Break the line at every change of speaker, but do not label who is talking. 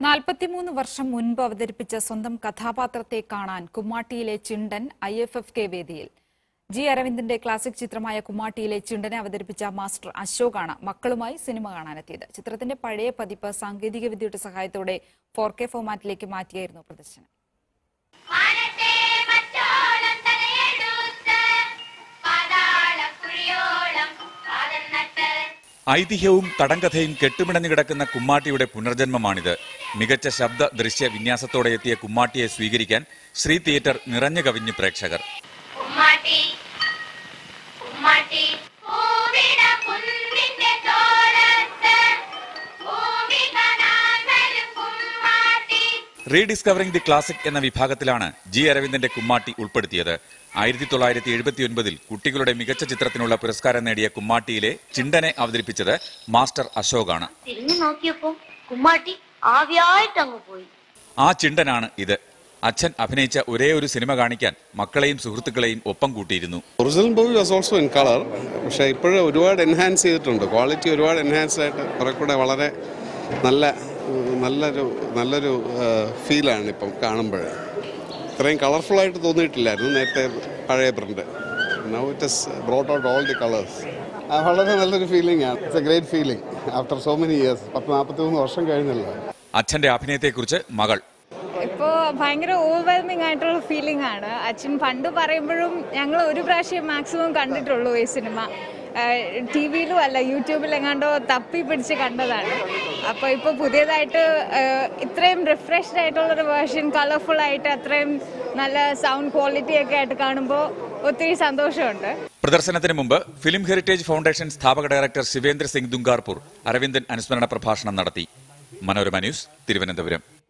നാൽപ്പത്തിമൂന്ന് വർഷം മുൻപ് അവതരിപ്പിച്ച സ്വന്തം കഥാപാത്രത്തെ കാണാൻ കുമ്മാട്ടിയിലെ ചിണ്ടൻ ഐ എഫ് എഫ് കെ വേദിയിൽ ജി അരവിന്ദിന്റെ ക്ലാസിക് ചിത്രമായ കുമ്മാട്ടിയിലെ ചിണ്ടനെ അവതരിപ്പിച്ച മാസ്റ്റർ അശോകാണ് മക്കളുമായി സിനിമ കാണാനെത്തിയത് ചിത്രത്തിന്റെ പഴയ പതിപ്പ് സാങ്കേതികവിദ്യയുടെ സഹായത്തോടെ ഫോർ കെ ഫോമാറ്റിലേക്ക് മാറ്റിയായിരുന്നു പ്രദർശനം
മാനത്തെ മറ്റോളം തലയെടുത്ത് പാതാളക്കുഴിയോളം പാദം നട്ട്
ഐതിഹ്യവും കടങ്കഥയും കെട്ടുമിടഞ്ഞു കിടക്കുന്ന കുമ്മാട്ടിയുടെ പുനർജന്മമാണിത് മികച്ച ശബ്ദ ദൃശ്യ വിന്യാസത്തോടെ എത്തിയ കുമ്മാട്ടിയെ സ്വീകരിക്കാൻ ശ്രീ തിയേറ്റർ നിറഞ്ഞു കവിഞ്ഞു പ്രേക്ഷകർ
കുമ്മാട്ടി കുമ്മാട്ടി പൂവിട കുന്നിന്റെ തോരത്ത് ഭൂമി കാണാൻ വരും കുമ്മാട്ടി
റീഡിസ്കവറിംഗ് ദി ക്ലാസിക് എന്ന വിഭാഗത്തിലാണ് ജി അരവിന്ദന്റെ കുമ്മാട്ടി ഉൾപ്പെടുത്തിയത് ആയിരത്തി തൊള്ളായിരത്തി എഴുപത്തിയൊൻപതിൽ കുട്ടികളുടെ മികച്ച ചിത്രത്തിനുള്ള പുരസ്കാരം നേടിയ കുമ്മാട്ടിയിലെ ചിണ്ടനെ അവതരിപ്പിച്ചത് മാസ്റ്റർ അശോകാണ്
തിരിഞ്ഞു നോക്കിയപ്പോ കുമ്മാട്ടി ആവിയായിട്ടങ്ങ് പോയി
ആ ചിണ്ടനാണ് ഇത് അച്ഛൻ അഭിനയിച്ച ഒരേ ഒരു സിനിമ കാണിക്കാൻ മക്കളെയും സുഹൃത്തുക്കളെയും ഒപ്പം കൂട്ടിയിരുന്നു
original movie was also in colour പക്ഷേ ഇപ്പോഴും ഒരുപാട് എൻഹാൻസ് ചെയ്തിട്ടുണ്ട് ക്വാളിറ്റി ഒരുപാട് എൻഹാൻസ് ആയിട്ട് കുറെ കൂടെ വളരെ നല്ല ഉം, നല്ലൊരു നല്ലൊരു ഫീലാണ് ഇപ്പം കാണുമ്പോൾ ഇത്രയും കളർഫുൾ ആയിട്ട് തോന്നിയിട്ടില്ലായിരുന്നു നേരത്തെ പഴയ print now it is brought out all the colours വളരെ നല്ലൊരു ഫീലിംഗ് ആണ് it's a great feeling after so many years പത്ത് നാൽപ്പത്തി മൂന്ന് വർഷം കഴിഞ്ഞല്ലോ
അച്ഛന്റെ അഭിനയത്തെക്കുറിച്ച് മകൾ
ഇപ്പോൾ ഭയങ്കര ഓവർവെൽമിംഗ് ആയിട്ടുള്ള ഫീലിംഗ് ആണ് അച്ഛൻ പണ്ട് പറയുമ്പോഴും ഞങ്ങൾ ഒരു പ്രാവശ്യം മാക്സിമം കണ്ടിട്ടുള്ളൂ ഈ സിനിമ ടി വിയിലും അല്ല യൂട്യൂബിൽ എങ്ങാണ്ടോ തപ്പി പിടിച്ച് കണ്ടതാണ് അപ്പോൾ ഇപ്പോൾ പുതിയതായിട്ട് ആഹ്, ഇത്രയും റിഫ്രഷ്ഡ് ആയിട്ടുള്ളൊരു വേർഷൻ കളർഫുൾ ആയിട്ട് അത്രയും നല്ല സൗണ്ട് ക്വാളിറ്റി ഒക്കെ ആയിട്ട് കാണുമ്പോൾ ഒത്തിരി സന്തോഷമുണ്ട്
പ്രദർശനത്തിന് മുമ്പ് ഫിലിം ഹെറിറ്റേജ് ഫൗണ്ടേഷൻ സ്ഥാപക ഡയറക്ടർ ശിവേന്ദ്ര സിംഗ് ദുങ്കാർപൂർ അരവിന്ദൻ അനുസ്മരണ പ്രഭാഷണം നടത്തി മനോരമ ന്യൂസ് തിരുവനന്തപുരം